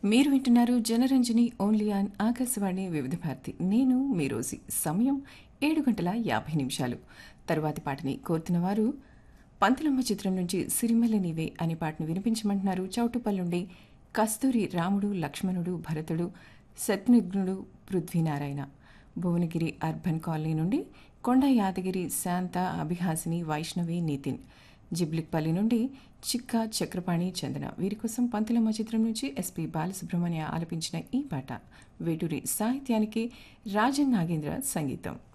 మీరు వింటున్నారు Janaranjani only on Akashvani వివిధ భారతి నేను మీ రోజు సమయం ఏడు గంటల యాభై నిమిషాలు తరువాతి పాటని కోరుతున్న వారు పంతులమ్మ చిత్రం నుంచి సిరిమల్ల నీవే అనే పాటను వినిపించమంటున్నారు చౌటుపల్లుండి కస్తూరి రాముడు లక్ష్మణుడు భరతుడు శత్రుఘ్నుడు పృథ్వీనారాయణ భువనగిరి అర్బన్ కాలనీ నుండి కొండ యాదగిరి శాంత అభిహాసిని వైష్ణవి నితిన్ జిబ్లిక్పల్లి నుండి చిక్క చక్రపాణి చందన వీరి కోసం పంతులమ్మ చిత్రం నుంచి ఎస్పి బాలసుబ్రహ్మణ్య ఆలపించిన ఈ పాట వేటూరి సాహిత్యానికి రాజన్ నాగేంద్ర సంగీతం